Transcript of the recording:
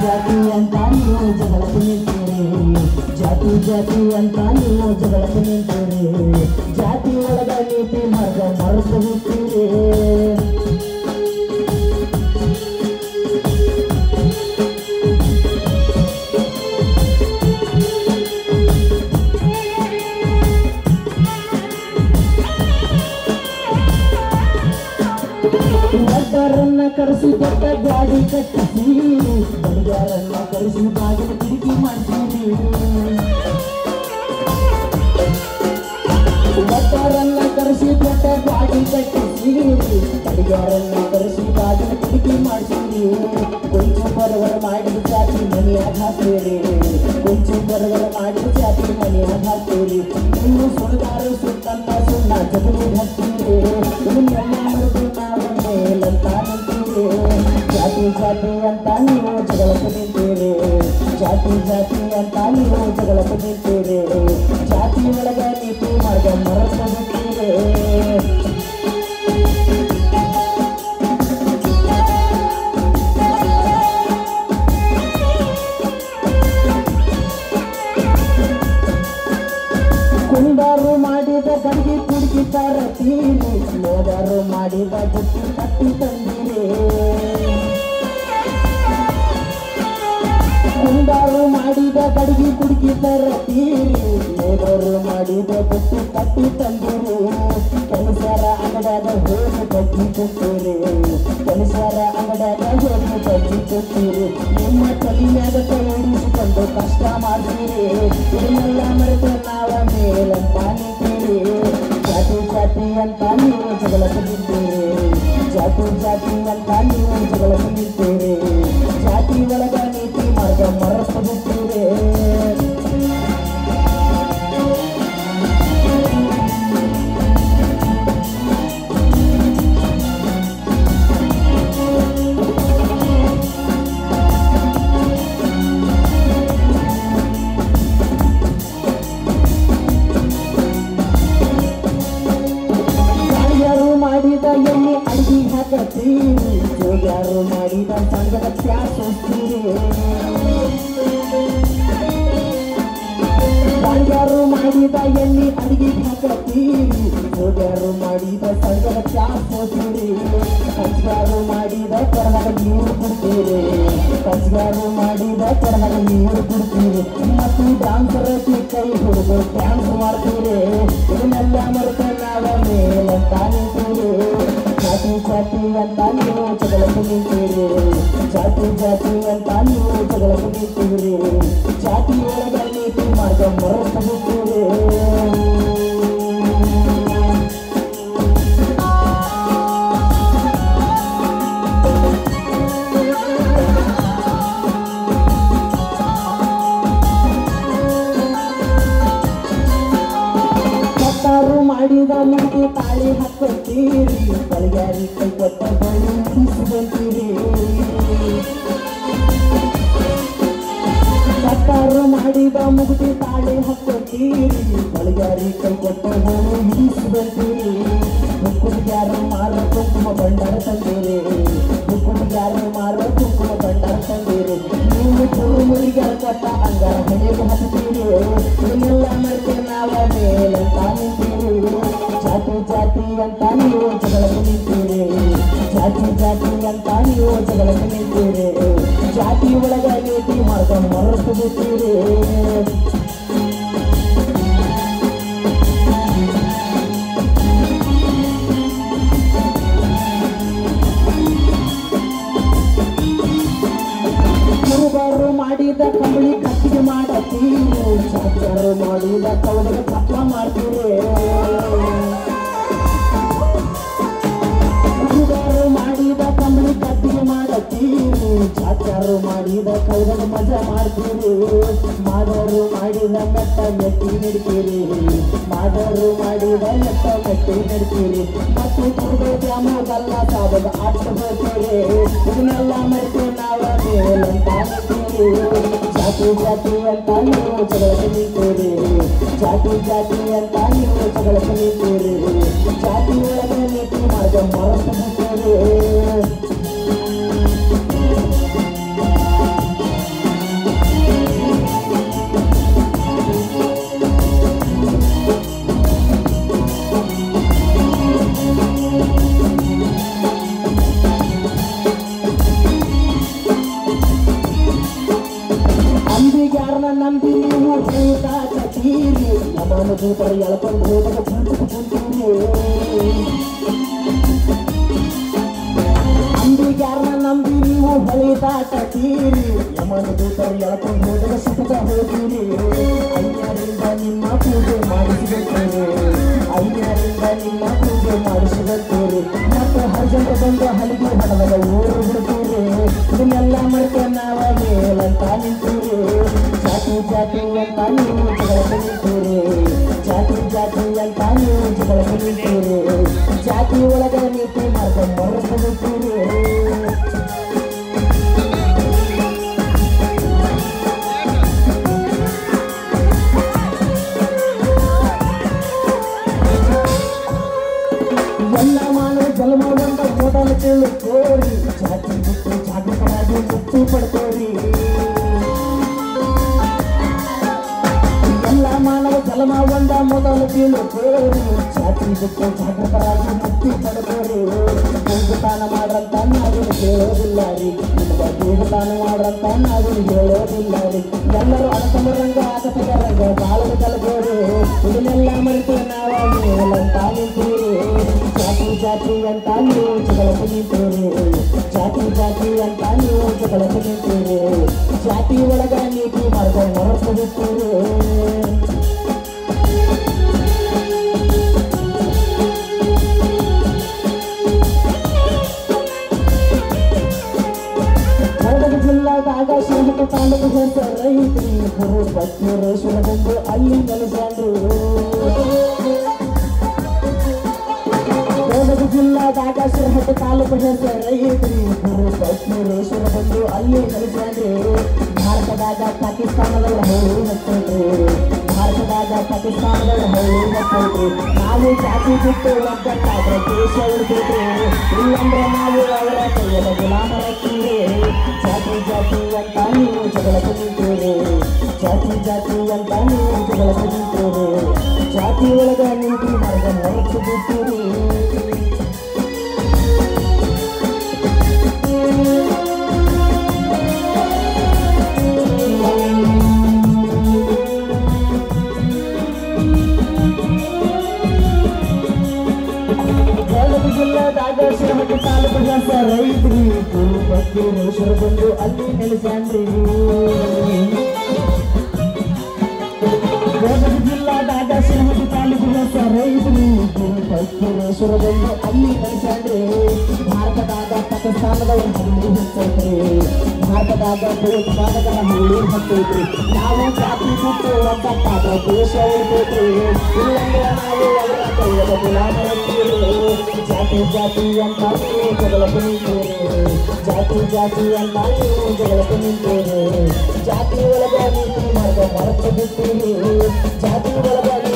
ಜಾತಿ ಅಂತ ನೀವು ಜಗಳಕ್ಕೆ ನಿಂತೀರಿ ಜಾತಿ ಜಾತಿ ಅಂತ ನೀವು ಜಗಳಕ್ಕೆ ನಿಂತೀರಿ ಜಾತಿ ಒಳಗ ನೀತಿ ಮಾರ್ಗ ಮರೆತು ಬಿಡ್ತೀರಿ ಒಬ್ಬರನ್ನ ಕರೆಸಿ ದೊಡ್ಡ ಗಾಡಿ ಕಟ್ಟಿಸಿ ಬಡಿಗಾರನ್ನ ಕರೆಸಿ ಬಾಗಿಲು ಕಿಟಕಿ ಮಾಡ್ತೀರಿ ಒಬ್ಬರನ್ನ ಕರೆಸಿ ದೊಡ್ಡ ಗಾಡಿ ಕಟ್ಟಿಸಿ ಬಡಿಗಾರನ್ನ ಕರೆಸಿ ಬಾಗಿಲು ಕಿಟಕಿ ಮಾಡ್ತೀರಿ ಕೊಂಚ ಬರವರ ಮಾಡಿದ ಜಾತಿ ಮನೆಯಾಗ ಹಾಕ್ತೀರಿ ಕೊಂಚ ಬರವರ ಮಾಡಿದ ಜಾತಿ ಮನೆಯಾಗ ಹಾಕ್ತೀರಿ ನೀವು ಸುಳ್ದಾರು ಸುತ್ತನ್ನ ಸುಣ್ಣ ಜಗಲಿ ಹಾಕ್ತೀರಿ ಇದನ್ನೆಲ್ಲ ಮರೆತು ನಾವು ಮೇಲಂತ ನಿಂತೀರಿ ಜಾತಿ ಜಾತಿ ಅಂತ ನೀವು ಜಗಳಕ್ಕೆ ನಿಂತೀರಿ ಜಾತಿ ಜಾತಿ ಅಂತ ನೀವು ಜಗಳಕ್ಕೆ ನಿಂತೀರಿ ಜಾತಿ ಒಳಗ ನೀತಿ ಮಾರ್ಗ ಮರೆತು ಬಿಡ್ತೀರಿ ಕುಂದಾರು ಮಾಡಿದ ಗಂಗಿ ಕುಡುಕಿ ತರತೀರಿ ಮೋದಾರು ಮಾಡಿದ ಬುಟ್ಟಿ ಕಟ್ಟಿ ತಂದಿರಿ ಕುಂದಾರು ಮಾಡಿದ ಗಡಿಗೆ ಕುಡುಕಿ ತರತೀರಿ ಮೋದರು ಮಾಡಿದ ಬುಟ್ಟಿ ಕಟ್ಟಿ ತಂದಿರಿ ಕೆಲಸರ ಅಂಗಡಾದ ಹೋಗಿ ಬಜ್ಜಿ ಕೊಡ್ತೀರಿ ಕೆಲಸರ ಅಂಗಡಾದ ಹೋಗಿ ಬಜ್ಜಿ ಕೊಡ್ತೀರಿ ನಿಮ್ಮ ತಲೆಯಾದ ಕೈಡಿಸಿಕೊಂಡು ಕಷ್ಟ ಮಾಡ್ತೀರಿ ಇದನ್ನೆಲ್ಲ ಮರೆತು ನಾವ ಮೇಲಂತ ನಿಂತೀರಿ ಜಾತಿ ಜಾತಿ ಅಂತ ನೀವು ಜಗಳಕ್ಕೆ ನಿಂತೀರಿ ಜಾತಿ ಜಾತಿ ಅಂತ ನೀವು ಜಗಳಕ್ಕೆ ನಿಂತೀರಿ ಜಾತಿ ಒಳಗ ನೀತಿ ಮಾರ್ಗ ಮರೆತು ಬಿಡ್ತೀರಿ ಯಾರು ಮಾಡಿದ ಎಣ್ಣೆ ಅಡಿಗೆ ಹಾಕತ್ತೀರಿ ಜೋಗ್ಯಾರು ಮಾಡಿದ ಸಂಗದ ಪ್ಯಾಸೋಸ್ತೀರಿ ಯಾರು ಮಾಡಿದ ಎಣ್ಣೆ ಅಡಿಗೆ ಹಾಕತ್ತೀರಿ ಜೋಗ್ಯಾರು ಮಾಡಿದ ಸಂಗದ ಪ್ಯಾಸೋಸ್ತೀರಿ ಕಂಚಾರು ಮಾಡಿದ ಕರ್ನಾಟಕ ನೀರು ಕೊಡ್ತೀರಿ ಕಂಚಾರು ಮಾಡಿದ ಕರ್ನಾಟಕ ನೀರು ಕೊಡ್ತೀರಿ ಮತ್ತು ಡಾನ್ಸರ್ ಕೈ ಹಿಡಿದು ಡ್ಯಾನ್ಸ್ ಮಾಡ್ತೀರಿ ಇದನ್ನೆಲ್ಲ ಮರೆತು ನಾವ ಮೇಲಂತ ನಿಂತೀರಿ ಜಾತಿ ಜಾತಿ ಅಂತ ನೀವು ಜಗಳಕ್ಕೆ ನಿಂತೀರಿ ಜಾತಿ ಜಾತಿ ಅಂತ ನೀವು ಜಗಳಕ್ಕೆ ನಿಂತೀರಿ ಜಾತಿ ಒಳಗ ನೀತಿ ಮಾರ್ಗ ಮರೆತು ಬಿಡ್ತೀರಿ ಕತ್ತಾರು ಮಾಡಿದ ಮುಗಿ ತಾಳಿ ಹಾಕೋತೀರಿ ಬಳಿಗಾರಿ ಕೈ ಕೊಟ್ಟ ಬಳಿ ಬಿಸಿದಂತೀರಿ ಕತ್ತಾರು ಮಾಡಿದ ಮುಗುದಿ ತಾಳಿ ಹಾಕೋತೀರಿ ಬಳಿಗಾರಿ ಕೈ ಕೊಟ್ಟ ಬಳಿ ಬಿಸಿದಂತೀರಿ ಬುಕ್ಕುಡಿಗಾರ ಮಾರ ಕುಂಕುಮ ಭಂಡಾರ ತಂದಿರಿ ಬುಕ್ಕುಡಿಗಾರ ಮಾರ ಕುಂಕುಮ ಭಂಡಾರ ತಂದಿರಿ ನೀವು ಚುರುಮುರಿಗಾರ ಕೊಟ್ಟ ಅಂಗಾರ ಹಣೆಗೆ ಹಾಕ್ತೀರಿ ಇದನ್ನೆಲ್ಲ ಮರೆತು ನಾವ ಮೇಲಂತ ನಿಂತೀರಿ ಜಾತಿ ಜಾತಿ ಅಂತ ನೀವು ಜಗಳಕ್ಕೆ ನಿಂತೀರಿ ಜಾತಿ ಜಾತಿ ಅಂತ ನೀವು ಜಗಳಕ್ಕೆ ನಿಂತೀರಿ ಜಾತಿ ಒಳಗ ನೀತಿ ಮಾರ್ಗ ಮರೆತು ಬಿಡ್ತೀರಿ ಕುರುಬರು ಮಾಡಿದ ಕಂಬಳಿ ಕಟ್ಟಿಗೆ ಮಾಡತ್ತೀರಿ ಚಾಚಾರು ಮಾಡಿದ ಕವಲಿಗ ತಪ್ಪ ಮಾಡ್ತೀರಿ ಕುರುಬರು ಮಾಡಿದ ಕಂಬಳಿ ಕಟ್ಟಿಗೆ ಮಾಡತ್ತೀರಿ ಚಾಚಾರು ಮಾಡಿದ ಕವಲಿಗ ಮಜಾ ಮಾಡ್ತೀರಿ ಮಾದವರು ಮಾಡಿದ ಮೆಟ್ಟ ಮೆಟ್ಟಿ ನಡ್ತೀರಿ ಮಾದವರು ಮಾಡಿದ ಮೆಟ್ಟ ಮೆಟ್ಟಿ ನಡ್ತೀರಿ ಮತ್ತು ಕುರುಬ ಗ್ರಾಮದಲ್ಲ ಸಾಬದ ಆಟ ಹೋಗ್ತೀರಿ ಇದನ್ನೆಲ್ಲ ಮರೆತು ನಾವ ಮೇಲಂತ ನಿಂತೀರಿ ಜಾತಿ ಜಾತಿ ಅಂತ ನೀವು ಜಗಳಕ್ಕೆ ನಿಂತೀರಿ ಜಾತಿ ಜಾತಿ ಅಂತ ನೀವು ಜಗಳಕ್ಕೆ ನಿಂತೀರಿ ಜಾತಿ ಒಳಗೆ ನೀತಿ ಮಾರ್ಗ ಮರೆತು ಬಿಡ್ತೀರಿ ಯಾರನ್ನ ನಂಬಿ ನೀವು ಜೀವಿತಾಟ ತೀರಿ ನಮ್ಮನ್ನು ದೂತರು ಎಳ್ಕೊಂಡು ಹೋದಾಗ ಚುಂಚು ಕುಂತೀರಿ ಅಂಬಿಗ್ಯಾರನ್ನ ನಂಬಿ ನೀವು ಬಳಿದಾಟ ತೀರಿ ಯಮನ ದೂತರು ಎಳ್ಕೊಂಡು ಹೋದಾಗ ಸುಖದ ಹೋಗಿರಿ ಅಯ್ಯರಿಂದ ನಿಮ್ಮ ಪೂಜೆ ಮಾಡಿಸಿದಂತೇವೆ ಅಯ್ಯರಿಂದ ನಿಮ್ಮ ಪೂಜೆ ಮಾಡಿಸಿದಂತೇವೆ ಮತ್ತು ಹರ್ಜಂತ ಬಂದು ಹಲಿಗೆ ಹೊಡೆದಾಗ ಊರು ಬಿಡ್ತೀರಿ ಇದನ್ನೆಲ್ಲ ಮರೆತು ನಾವ ಮೇಲಂತ ನಿಂತೀರಿ ಜಾತಿ ಜಾತಿ ಅಂತ ನೀವು ಜಗಳಕ್ಕೆ ನಿಂತೀರಿ ಜಾತಿ ಜಾತಿ ಅಂತ ನೀವು ಜಗಳಕ್ಕೆ ನಿಂತೀರಿ ಜಾತಿ ಒಳಗ ನೀತಿ ಮಾರ್ಗ ಮರೆತು ಬಿಡ್ತೀರಿ ಎಲ್ಲ ಮಾನವ ಜನ್ಮ ಬಂದ ಮೊದಲ ಕೇಳು ಕೋರಿ ಜಾತಿ ಬಿಟ್ಟು ಜಾಗೃತರಾಗಿ ಮುಕ್ತಿ ಪಡ್ಕೋರಿ ಎಲ್ಲ ಮಾನವ ಜನ್ಮ ಬಂದ ಮೊದಲ ಕೇಳು ಕೋರಿ ಜಾತಿ ಬಿಟ್ಟು ಜಾಗೃತರಾಗಿ ಮುಕ್ತಿ ಪಡ್ಕೋರಿ ದೇವತಾನ ಮಾಡ್ರಂತ ನಾವೇನು ಕೇಳೋದಿಲ್ಲ ರೀ ನಿಮ್ಗೆ ದೇವತಾನ ಮಾಡ್ರಂತ ನಾವೇನು ಹೇಳೋದಿಲ್ಲ ರೀ ಎಲ್ಲರೂ ಅಣತಮರಂಗ ಆಕತಗರಂಗ ಬಾಳದ ಕಲ್ಕೋರಿ ಇದನ್ನೆಲ್ಲ ಮರೆತು ನಾವ ಮೇಲಂತ ನಿಂತೀರಿ ಜಾತಿ ಜಾತಿ ಅಂತ ನೀವು ಜಗಳಕ್ಕೆ ನಿಂತೀರಿ ಜಾತಿ ಜಾತಿ ಅಂತ ನೀವು ಜಗಳಕ್ಕೆ ನಿಂತೀರಿ ಜಾತಿ ಒಳಗ ನೀತಿ ಮಾರ್ಗ ಹೊರತು ಬಿಡ್ತೀರಿ ಗದಗ ಜಿಲ್ಲಾದಾಗ ಶಿವಕ ತಾಲೂಕು ಹೊಸ ರೈತ್ರಿ ಗುರು ಬಚ್ಚೇಶ್ವರದೊಂದು ಅಲ್ಲಿ ನೆಲೆಸ್ಯಾಂಡ್ರು ಗದಗ ಜಿಲ್ಲಾದಾಗ ಶಿರಹಟ್ಟ ತಾಲೂಕು ಹೆಸ ರೈತ್ರಿ ಗುರು ಬಚ್ಚೇಶ್ವರ ಬಂದು ಅಲ್ಲಿ ನೆಲೆಸ್ಯಾಂಡ್ರಿ ಭಾರತದಾಗ ಪಾಕಿಸ್ತಾನದಲ್ಲ ಹೋಳಿ ಹತ್ತೈತ್ರಿ ಭಾರತದಾಗ ಪಾಕಿಸ್ತಾನದಲ್ಲ ಹೋಳಿ ಹತ್ತೈತ್ರಿ ನಾವು ಜಾತಿ ಬಿಟ್ಟು ಒಗ್ಗಟ್ಟಾದ್ರೆ ದೇಶ ಉಳಿತೈತ್ರಿ ಇಲ್ಲಂದ್ರೆ ನಾವು ಅವರ ಕೈಯದ ಗುಲಾಮರತ್ತೀರಿ ಜಾತಿ ಜಾತಿ ಅಂತ ನೀವು ಜಗಳಕ್ಕೆ ನಿಂತೀರಿ ಜಾತಿ ಜಾತಿ ಅಂತ ನೀವು ಜಗಳಕ್ಕೆ ನಿಂತೀರಿ ಜಾತಿ ಒಳಗ ನೀತಿ ಮಾರ್ಗ ಹೊರತು ಬಿಡ್ತೀರಿ ಗದಗ ಜಿಲ್ಲಾದಾಗ ಶಿರಹಟ್ಟಿ ತಾಲೂಕು ಹೆಸ ರೈತ್ರಿ ಗುರು ಬಕ್ಕೇಶ್ವರ ಬಂದು ಅಲ್ಲಿ ನೆಲೆಸ್ಯಾಂಡ್ರಿ ಗದಗ ಜಿಲ್ಲಾದಾಗ ಶಿರಹಟ್ಟಿ ತಾಲೂಕು ಹೆಸ ರೈತ್ರಿ ಗುರು ಬಕ್ಕೇಶ್ವರ ಬಂದು ಅಲ್ಲಿ ನೆಲೆಸ್ಯಾಂಡ್ರಿ ಭಾರತದಾಗ ಪಾಕಿಸ್ತಾನದವ್ರ ಹಳ್ಳಿ ಹತ್ತೈತ್ರಿ ಭಾರತದಾಗ ಭಯೋತ್ಪಾದಕರ ಹಳ್ಳಿ ಹತ್ತೈತ್ರಿ ನಾವು ಜಾತಿ ಬಿಟ್ಟು ಒಗ್ಗಟ್ಟಾದ ದೇಶ ಉಳಿತೈತ್ರಿ ಇಲ್ಲಂದ್ರೆ ನಾವು ಅವರ ಕೈಯದ ಗುಲಾಮರತ್ತೀರಿ ಜಾತಿ ಜಾತಿ ಅಂತ ನೀವು ಜಗಳಕ್ಕೆ ನಿಂತೀರಿ ಜಾತಿ ಜಾತಿ ಅಂತ ನೀವು ಜಗಳಕ್ಕೆ ನಿಂತೀರಿ ಜಾತಿ ಒಳಗ ನೀತಿ ಮಾರ್ಗ ಹೊರತು ಬಿಡ್ತೀರಿ ಜಾತಿ ಒಳಗ